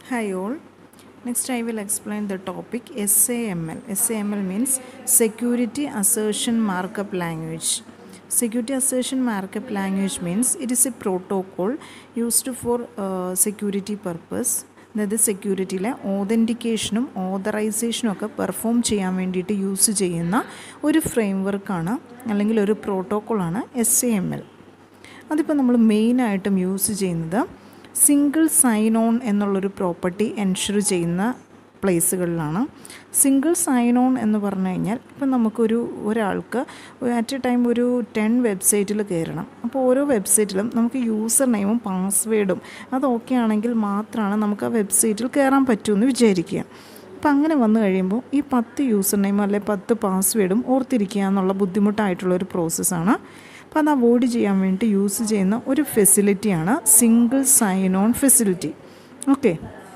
Hi all. Next I will explain the topic SAML. SAML means Security Assertion Markup Language. Security Assertion Markup Language means it is a protocol used for uh, security purpose. അതായത് സെക്യൂരിറ്റിയിലെ ഓതൻറ്റിക്കേഷനും ഓതറൈസേഷനും ഒക്കെ perform ചെയ്യാൻ വേണ്ടിയിട്ട് use ചെയ്യുന്ന ഒരു frame വർക്കാണ് അല്ലെങ്കിൽ ഒരു പ്രോട്ടോക്കോളാണ് എസ് എ എം എൽ അതിപ്പോൾ നമ്മൾ മെയിനായിട്ടും യൂസ് ചെയ്യുന്നത് സിംഗിൾ സൈൻ ഓൺ എന്നുള്ളൊരു പ്രോപ്പർട്ടി എൻഷുർ ചെയ്യുന്ന പ്ലേസുകളിലാണ് സിംഗിൾ സൈൻ ഓൺ എന്ന് പറഞ്ഞു കഴിഞ്ഞാൽ ഇപ്പം നമുക്കൊരു ഒരാൾക്ക് അറ്റ് എ ടൈം ഒരു ടെൻ വെബ്സൈറ്റിൽ കയറണം അപ്പോൾ ഓരോ വെബ്സൈറ്റിലും നമുക്ക് യൂസർ നെയിമും പാസ്വേഡും അത് ഓക്കെ ആണെങ്കിൽ മാത്രമാണ് നമുക്ക് ആ വെബ്സൈറ്റിൽ കയറാൻ പറ്റുമെന്ന് വിചാരിക്കുക അപ്പം അങ്ങനെ വന്നു കഴിയുമ്പോൾ ഈ പത്ത് യൂസർ നെയിം അല്ലെ പത്ത് പാസ്വേഡും ഓർത്തിരിക്കുക എന്നുള്ള ബുദ്ധിമുട്ടായിട്ടുള്ള ഒരു പ്രോസസ്സാണ് അപ്പോൾ അത് അവോയ്ഡ് ചെയ്യാൻ വേണ്ടി യൂസ് ചെയ്യുന്ന ഒരു ഫെസിലിറ്റിയാണ് single sign on facility okay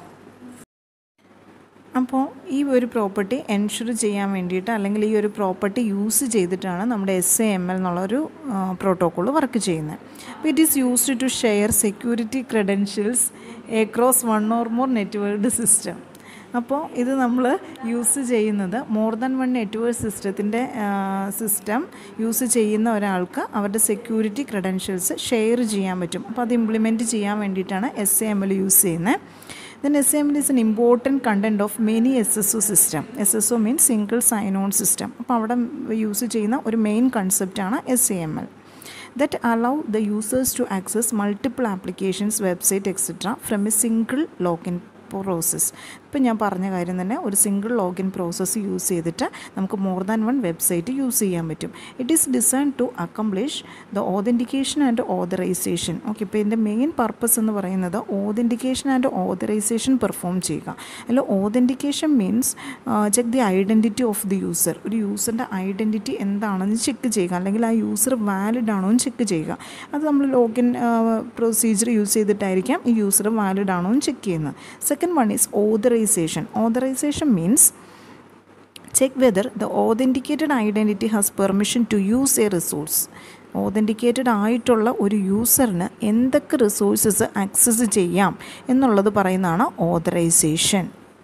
അപ്പോൾ ഈ ഒരു പ്രോപ്പർട്ടി എൻഷുർ ചെയ്യാൻ വേണ്ടിയിട്ട് അല്ലെങ്കിൽ ഈ ഒരു പ്രോപ്പർട്ടി യൂസ് ചെയ്തിട്ടാണ് നമ്മുടെ എസ് എ എം എൽ എന്നുള്ളൊരു പ്രോട്ടോക്കോൾ വർക്ക് ചെയ്യുന്നത് അപ്പോൾ it is used to share security credentials across one or more networked system അപ്പോൾ ഇത് നമ്മൾ യൂസ് ചെയ്യുന്നത് മോർ ദാൻ വൺ നെറ്റ്വർക്ക് സിസ്റ്റത്തിൻ്റെ സിസ്റ്റം യൂസ് ചെയ്യുന്ന ഒരാൾക്ക് അവരുടെ സെക്യൂരിറ്റി ക്രെഡൻഷ്യൽസ് ഷെയർ ചെയ്യാൻ പറ്റും അപ്പോൾ അത് ഇംപ്ലിമെൻറ്റ് ചെയ്യാൻ വേണ്ടിയിട്ടാണ് S A M L use ചെയ്യുന്നത് then S M L is an important content of many S S O system S S O means single sign on system അപ്പോൾ അവിടെ use ചെയ്യുന്ന ഒരു മെയിൻ കൺസെപ്റ്റാണ് S A M L that allow the users to access multiple applications, website, etc. from a single login process ഇപ്പം ഞാൻ പറഞ്ഞ കാര്യം തന്നെ ഒരു സിംഗിൾ ലോഗിൻ പ്രോസസ്സ് യൂസ് ചെയ്തിട്ട് നമുക്ക് more than one website use ചെയ്യാൻ പറ്റും it is design to accomplish the authentication and authorization okay ഇപ്പോൾ ഇതിൻ്റെ മെയിൻ പർപ്പസ് എന്ന് പറയുന്നത് ഓതൻറ്റിക്കേഷൻ ആൻഡ് ഓതറൈസേഷൻ പെർഫോം ചെയ്യുക അല്ല authentication means check the identity of the user ഒരു യൂസറിൻ്റെ ഐഡൻറ്റിറ്റി എന്താണെന്ന് ചെക്ക് ചെയ്യുക അല്ലെങ്കിൽ ആ യൂസർ വാലിഡ് ആണോ എന്ന് ചെക്ക് ചെയ്യുക അത് നമ്മൾ ലോഗിൻ പ്രൊസീജിയർ യൂസ് ചെയ്തിട്ടായിരിക്കാം ഈ യൂസർ വാലിഡ് ആണോ എന്ന് ചെക്ക് ചെയ്യുന്നത് second one is authorization authorization means check whether the authenticated identity has permission to use a resource authenticated ആയിട്ടുള്ള ഒരു യൂസറിന് എന്തൊക്കെ റിസോഴ്സസ് ആക്സസ് ചെയ്യാം എന്നുള്ളത് പറയുന്നതാണ് authorization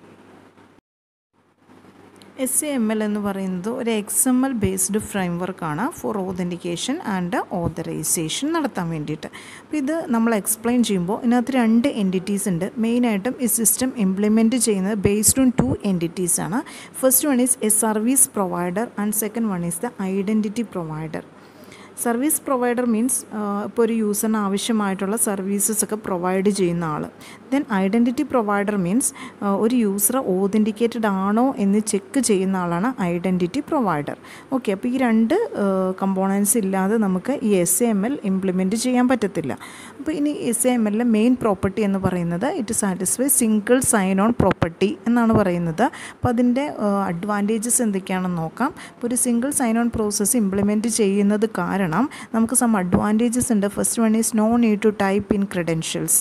S A M L എന്ന് പറയുന്നത് ഒരു എക്സ് എം എൽ ബേസ്ഡ് ഫ്രെയിം വർക്കാണ് ഫോർ ഓതൻറ്റിക്കേഷൻ ആൻഡ് ഓതറൈസേഷൻ നടത്താൻ വേണ്ടിയിട്ട് അപ്പോൾ ഇത് നമ്മൾ എക്സ്പ്ലെയിൻ ചെയ്യുമ്പോൾ ഇതിനകത്ത് രണ്ട് എൻറ്റിറ്റീസ് ഉണ്ട് മെയിനായിട്ടും ഈ സിസ്റ്റം ഇംപ്ലിമെൻറ്റ് ചെയ്യുന്നത് ബേസ്ഡ് ഓൺ ടു എൻറ്റിറ്റീസ് ആണ് first one is a service provider and second one is the identity provider service provider means ഇപ്പോൾ ഒരു യൂസറിന് ആവശ്യമായിട്ടുള്ള സർവീസസ് ഒക്കെ പ്രൊവൈഡ് ചെയ്യുന്ന ആൾ ദെൻ ഐഡൻറ്റിറ്റി പ്രൊവൈഡർ മീൻസ് ഒരു യൂസർ ഓതൻറ്റിക്കേറ്റഡ് ആണോ എന്ന് ചെക്ക് ചെയ്യുന്ന ആളാണ് ഐഡൻറ്റിറ്റി പ്രൊവൈഡർ ഓക്കെ അപ്പോൾ ഈ രണ്ട് കമ്പോണൻസ് ഇല്ലാതെ നമുക്ക് ഈ S A M L implement ചെയ്യാൻ പറ്റത്തില്ല അപ്പോൾ ഇനി എസ് എ എം എല്ലിലെ മെയിൻ പ്രോപ്പർട്ടി എന്ന് പറയുന്നത് it satisfy single sign on property എന്നാണ് പറയുന്നത് അപ്പോൾ അതിൻ്റെ അഡ്വാൻറ്റേജസ് എന്തൊക്കെയാണെന്ന് നോക്കാം ഇപ്പോൾ ഒരു single sign on process implement ചെയ്യുന്നത് കാരണം കാരണം നമുക്ക് സം അഡ്വാൻറ്റേജസ് ഉണ്ട് first one is no need to type in credentials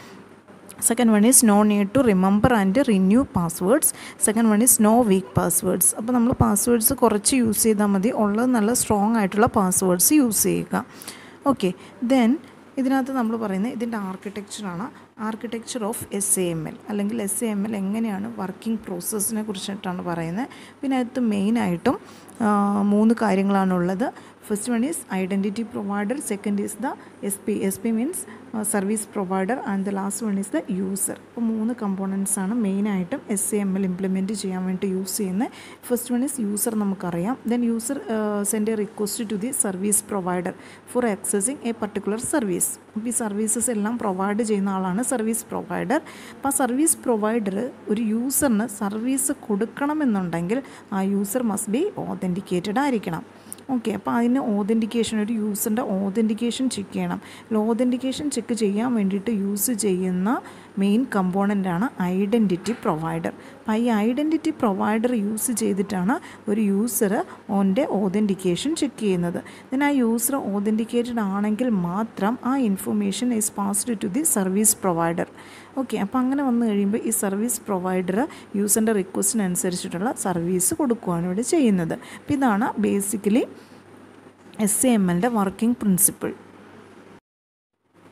second one is no need to remember and renew passwords second one is no weak passwords അപ്പോൾ നമ്മൾ passwords കുറച്ച് use ചെയ്താൽ മതി ഉള്ളത് നല്ല സ്ട്രോങ് ആയിട്ടുള്ള പാസ്വേഡ്സ് യൂസ് ചെയ്യുക ഓക്കെ ദെൻ ഇതിനകത്ത് നമ്മൾ പറയുന്നത് ഇതിൻ്റെ ആർക്കിടെക്ചറാണ് architecture of S A M L അല്ലെങ്കിൽ എസ് എ എം എൽ എങ്ങനെയാണ് വർക്കിംഗ് പ്രോസസ്സിനെ കുറിച്ചിട്ടാണ് പറയുന്നത് പിന്നെ അതിനകത്ത് മെയിനായിട്ടും മൂന്ന് കാര്യങ്ങളാണുള്ളത് first one is identity provider second is the S P S P means service provider and the last one is the user അപ്പോൾ മൂന്ന് കമ്പോണൻസ് ആണ് മെയിനായിട്ടും S A M L implement ചെയ്യാൻ വേണ്ടി യൂസ് ചെയ്യുന്നത് ഫസ്റ്റ് വൺ ഈസ് യൂസർ നമുക്കറിയാം then user send a request to the service provider for accessing a particular service അപ്പോൾ ഈ സർവീസസ് എല്ലാം പ്രൊവൈഡ് ചെയ്യുന്ന ആളാണ് സർവീസ് പ്രൊവൈഡർ അപ്പോൾ ആ സർവീസ് പ്രൊവൈഡർ ഒരു യൂസറിന് സർവീസ് കൊടുക്കണമെന്നുണ്ടെങ്കിൽ ആ യൂസർ മസ്റ്റ് ബി ഓതൻറ്റിക്കേറ്റഡ് ആയിരിക്കണം ഓക്കെ അപ്പോൾ അതിന് ഓതൻറ്റിക്കേഷൻ ഒരു യൂസറിൻ്റെ ഓതൻറ്റിക്കേഷൻ ചെക്ക് ചെയ്യണം ഓതൻറ്റിക്കേഷൻ ചെക്ക് ചെയ്യാൻ വേണ്ടിയിട്ട് യൂസ് ചെയ്യുന്ന മെയിൻ കമ്പോണൻ്റാണ് ഐഡൻറ്റിറ്റി പ്രൊവൈഡർ അപ്പോൾ ഈ ഐഡൻറ്റിറ്റി പ്രൊവൈഡർ യൂസ് ചെയ്തിട്ടാണ് ഒരു യൂസർ ഓൻ്റെ ഓതൻറ്റിക്കേഷൻ ചെക്ക് ചെയ്യുന്നത് ദെൻ ആ യൂസർ ഓതൻറ്റിക്കേറ്റഡ് ആണെങ്കിൽ മാത്രം ആ information is passed to the service provider okay അപ്പോൾ അങ്ങനെ വന്നു കഴിയുമ്പോൾ ഈ സർവീസ് പ്രൊവൈഡർ യൂസറിൻ്റെ റിക്വസ്റ്റിനനുസരിച്ചിട്ടുള്ള സർവീസ് കൊടുക്കുകയാണ് ഇവിടെ ചെയ്യുന്നത് അപ്പോൾ ഇതാണ് ബേസിക്കലി എസ് എ എം എല്ലിൻ്റെ വർക്കിംഗ് പ്രിൻസിപ്പിൾ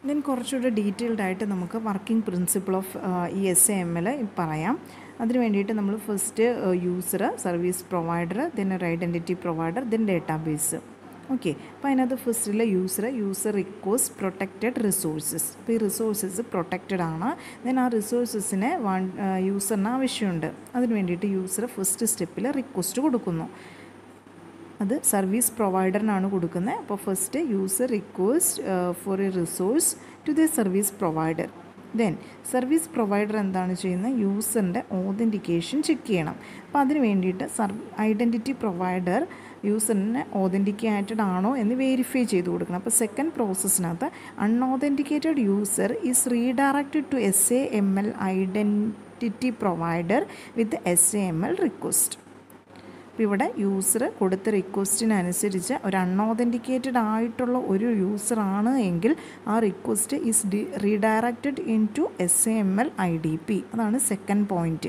ദെൻ കുറച്ചുകൂടെ ഡീറ്റെയിൽഡ് ആയിട്ട് നമുക്ക് വർക്കിംഗ് പ്രിൻസിപ്പിൾ ഓഫ് ഈ എസ് എ എം എൽ പറയാം അതിന് വേണ്ടിയിട്ട് നമ്മൾ first user service provider then ഒരു identity provider then database okay അപ്പോൾ അതിനകത്ത് ഫസ്റ്റിൽ user user request protected resources അപ്പോൾ ഈ റിസോഴ്സസ് പ്രൊട്ടക്റ്റഡ് ആണ് ദെൻ ആ റിസോഴ്സസിനെ വൺ യൂസറിന് ആവശ്യമുണ്ട് അതിന് വേണ്ടിയിട്ട് യൂസർ ഫസ്റ്റ് സ്റ്റെപ്പിൽ റിക്വസ്റ്റ് കൊടുക്കുന്നു അത് സർവീസ് പ്രൊവൈഡറിനാണ് കൊടുക്കുന്നത് അപ്പോൾ first user request for a resource to the service provider then service provider എന്താണ് ചെയ്യുന്നത് യൂസറിൻ്റെ ഓതൻറ്റിക്കേഷൻ ചെക്ക് ചെയ്യണം അപ്പോൾ അതിന് വേണ്ടിയിട്ട് സർ ഐഡൻറ്റിറ്റി പ്രൊവൈഡർ യൂസറിന് ഓതൻറ്റിക്കേറ്റഡ് ആണോ എന്ന് വെരിഫൈ ചെയ്ത് കൊടുക്കണം അപ്പോൾ സെക്കൻഡ് പ്രോസസ്സിനകത്ത് unauthenticated user is redirected to S A M L identity provider with S A M L request അപ്പോൾ ഇവിടെ യൂസർ കൊടുത്ത റിക്വസ്റ്റിനനുസരിച്ച് ഒരു അൺഓതൻറ്റിക്കേറ്റഡ് ആയിട്ടുള്ള ഒരു യൂസറാണ് എങ്കിൽ ആ request is the redirected in to S A M L I D P അതാണ് സെക്കൻഡ് പോയിൻറ്റ്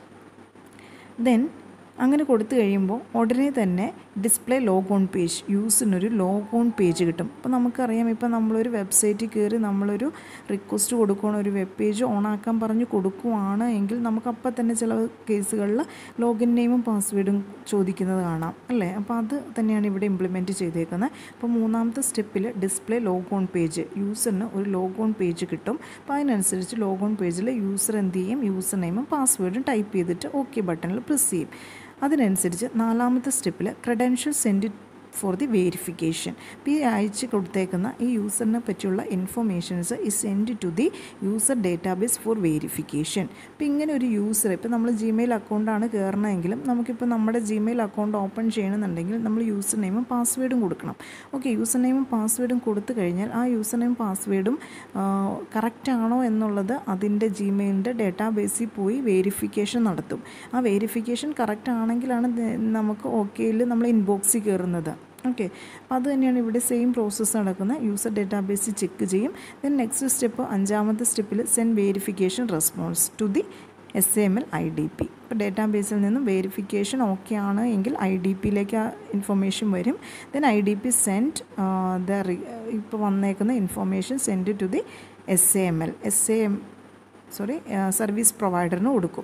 ദെൻ അങ്ങനെ കൊടുത്തു കഴിയുമ്പോൾ ഉടനെ തന്നെ ഡിസ്പ്ലേ ലോഗ് ഓൺ പേജ് യൂസിനൊരു ലോഗ് ഓൺ പേജ് കിട്ടും അപ്പോൾ നമുക്കറിയാം ഇപ്പോൾ നമ്മളൊരു വെബ്സൈറ്റിൽ കയറി നമ്മളൊരു റിക്വസ്റ്റ് കൊടുക്കുകയാണ് ഒരു വെബ് പേജ് ഓണാക്കാൻ പറഞ്ഞ് കൊടുക്കുവാണ് എങ്കിൽ നമുക്ക് അപ്പം തന്നെ ചില കേസുകളിൽ ലോഗിൻ നെയിമും പാസ്വേഡും ചോദിക്കുന്നത് കാണാം അല്ലേ അപ്പോൾ അത് തന്നെയാണ് ഇവിടെ ഇംപ്ലിമെൻറ്റ് ചെയ്തേക്കുന്നത് അപ്പോൾ മൂന്നാമത്തെ സ്റ്റെപ്പിൽ ഡിസ്പ്ലേ ലോഗ് ഓൺ പേജ് യൂസറിന് ഒരു ലോഗ് ഓൺ പേജ് കിട്ടും അപ്പോൾ അതിനനുസരിച്ച് ലോഗ് ഓൺ പേജിൽ യൂസർ എന്ത് ചെയ്യും യൂസർ നെയിമും പാസ്വേഡും ടൈപ്പ് ചെയ്തിട്ട് ഓക്കെ ബട്ടണിൽ പ്രസ് ചെയ്യും അതിനനുസരിച്ച് നാലാമത്തെ സ്റ്റെപ്പിൽ credential send for the verification ഇപ്പോൾ ഈ അയച്ച് കൊടുത്തേക്കുന്ന ഈ യൂസറിനെ പറ്റിയുള്ള ഇൻഫർമേഷൻസ് ഈ send to the user database for verification ഇപ്പോൾ ഇങ്ങനെ ഒരു യൂസർ ഇപ്പോൾ നമ്മൾ ജിമെയിൽ അക്കൗണ്ടാണ് കയറണമെങ്കിലും നമുക്കിപ്പോൾ നമ്മുടെ ജിമെയിൽ അക്കൗണ്ട് ഓപ്പൺ ചെയ്യണമെന്നുണ്ടെങ്കിൽ നമ്മൾ യൂസർ നെയിമും പാസ്വേഡും കൊടുക്കണം ഓക്കെ യൂസർ നെയിമും പാസ്വേഡും കൊടുത്തു കഴിഞ്ഞാൽ ആ യൂസർ നെയിം പാസ്വേഡും കറക്റ്റ് ആണോ എന്നുള്ളത് അതിൻ്റെ ജിമെയിലിൻ്റെ ഡേറ്റാബേസിൽ പോയി വെരിഫിക്കേഷൻ നടത്തും ആ വെരിഫിക്കേഷൻ കറക്റ്റ് ആണെങ്കിലാണ് നമുക്ക് ഓക്കെയിൽ നമ്മൾ ഇൻബോക്സിൽ കയറുന്നത് ഓക്കെ അപ്പോൾ അത് തന്നെയാണ് ഇവിടെ സെയിം പ്രോസസ്സ് നടക്കുന്നത് യൂസർ ഡേറ്റാബേസിൽ ചെക്ക് ചെയ്യും ദെൻ നെക്സ്റ്റ് സ്റ്റെപ്പ് അഞ്ചാമത്തെ സ്റ്റെപ്പിൽ send verification response to the S A M L I D P ഇപ്പോൾ ഡേറ്റാബേസിൽ നിന്നും വെരിഫിക്കേഷൻ ഓക്കെ ആണ് എങ്കിൽ ഐ ഡി പിയിലേക്ക് ആ ഇൻഫർമേഷൻ വരും then I D P send the ഇപ്പോൾ വന്നേക്കുന്ന information send to the S A M L S A M sorry service പ്രൊവൈഡറിന് കൊടുക്കും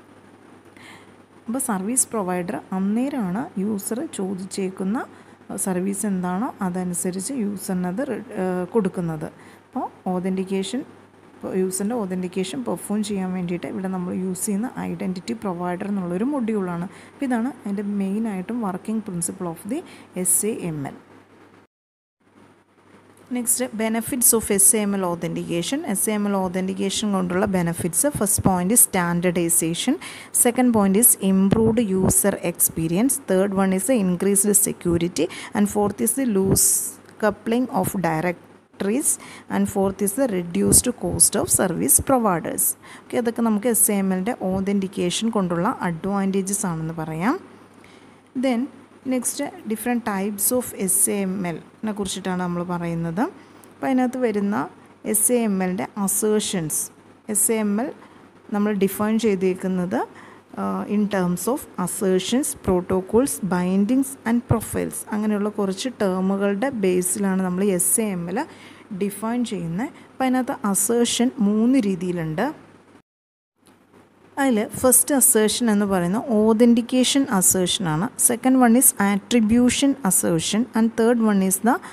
അപ്പോൾ സർവീസ് പ്രൊവൈഡർ അന്നേരമാണ് യൂസർ ചോദിച്ചേക്കുന്ന സർവീസ് എന്താണോ അതനുസരിച്ച് യൂസറിനത് കൊടുക്കുന്നത് അപ്പോൾ ഓതൻറ്റിക്കേഷൻ യൂസറിൻ്റെ ഓതൻറ്റിക്കേഷൻ പെർഫോം ചെയ്യാൻ വേണ്ടിയിട്ട് ഇവിടെ നമ്മൾ യൂസ് ചെയ്യുന്ന ഐഡൻറ്റിറ്റി പ്രൊവൈഡർ എന്നുള്ളൊരു മൊഡ്യൂളാണ് അപ്പോൾ ഇതാണ് അതിൻ്റെ മെയിനായിട്ടും working principle of the S A M L next benefits of S M L authentication S M L authentication കൊണ്ടുള്ള benefits first point is standardization second point is improved user experience third one is increased security and fourth is the loose coupling of directories and fourth is the reduced cost of service providers okay അതൊക്കെ നമുക്ക് S M എല്ലിൻ്റെ authentication കൊണ്ടുള്ള advantages ആണെന്ന് പറയാം then next different types of S A M എല്ലിനെ കുറിച്ചിട്ടാണ് നമ്മൾ പറയുന്നത് അപ്പോൾ അതിനകത്ത് വരുന്ന എസ് എ എം എല്ലിൻ്റെ assertions S A M L നമ്മൾ ഡിഫൈൻ ചെയ്തേക്കുന്നത് in terms of assertions protocols bindings and profiles അങ്ങനെയുള്ള കുറച്ച് ടേമുകളുടെ ബേസിലാണ് നമ്മൾ S A M L define ചെയ്യുന്നത് അപ്പോൾ അതിനകത്ത് അസേഷൻ മൂന്ന് രീതിയിലുണ്ട് അതിൽ ഫസ്റ്റ് അസേഷൻ എന്ന് പറയുന്നത് ഓതൻറ്റിക്കേഷൻ അസേഷനാണ് second one is attribution assertion and third one is the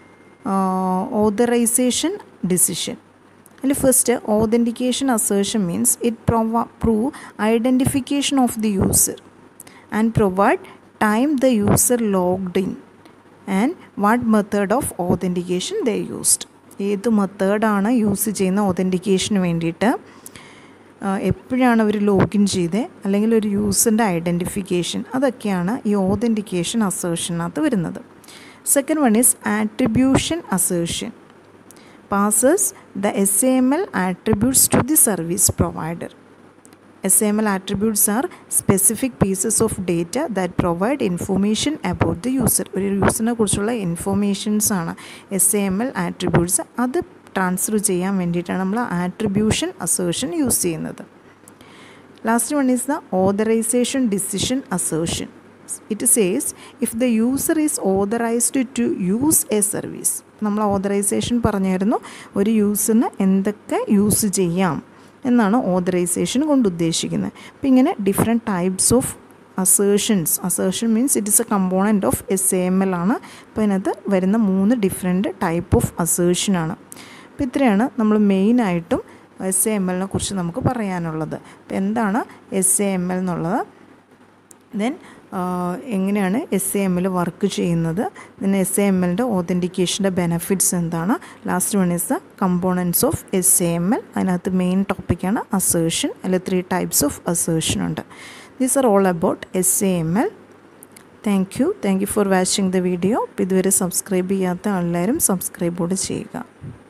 authorization decision അതിൽ first authentication assertion means it പ്രൊവ prove identification of the user and provide time the user logged in and what method of authentication the used ഏത് മെത്തേഡാണ് use ചെയ്യുന്ന ഓതൻറ്റിക്കേഷന് വേണ്ടിയിട്ട് എപ്പോഴാണ് അവർ login ചെയ്തത് അല്ലെങ്കിൽ ഒരു യൂസറിൻ്റെ ഐഡൻറ്റിഫിക്കേഷൻ അതൊക്കെയാണ് ഈ ഓതൻറ്റിക്കേഷൻ അസേഷനകത്ത് വരുന്നത് second one is attribution assertion passes the S A M L attributes to the service provider S M L attributes are specific pieces of data that provide information about the user ഒരു യൂസറിനെ കുറിച്ചുള്ള informations ആണ് S A M L attributes അത് transfer ചെയ്യാൻ വേണ്ടിയിട്ടാണ് നമ്മൾ attribution assertion use ചെയ്യുന്നത് last one is the authorization decision assertion it says if the user is authorized to use A service നമ്മൾ ഓതറൈസേഷൻ പറഞ്ഞായിരുന്നു ഒരു യൂസിന് എന്തൊക്കെ യൂസ് ചെയ്യാം എന്നാണ് ഓതറൈസേഷൻ കൊണ്ട് ഉദ്ദേശിക്കുന്നത് അപ്പോൾ ഇങ്ങനെ different types of assertions assertion means it is a component of S A M L ആണ് അപ്പോൾ അതിനകത്ത് വരുന്ന മൂന്ന് ഡിഫറെൻറ്റ് ടൈപ്പ് ഓഫ് അസേഷനാണ് അപ്പോൾ ഇത്രയാണ് നമ്മൾ മെയിനായിട്ടും എസ് എ എം എല്ലിനെ കുറിച്ച് നമുക്ക് പറയാനുള്ളത് അപ്പോൾ എന്താണ് എസ് എ എം എൽ എന്നുള്ളത് ദെൻ എങ്ങനെയാണ് എസ് എ എമ്മിൽ വർക്ക് ചെയ്യുന്നത് ദെൻ എസ് എ എം എല്ലിൻ്റെ ഓതൻറ്റിക്കേഷൻ്റെ ബെനഫിറ്റ്സ് എന്താണ് last one is the components of S A M L അതിനകത്ത് മെയിൻ ടോപ്പിക്കാണ് അസേഷൻ അതിൽ ത്രീ ടൈപ്സ് ഓഫ് അസേഷൻ ഉണ്ട് these are all about S A M L thank you thank you for watching the video ഇതുവരെ subscribe ചെയ്യാത്ത എല്ലാവരും സബ്സ്ക്രൈബോട് ചെയ്യുക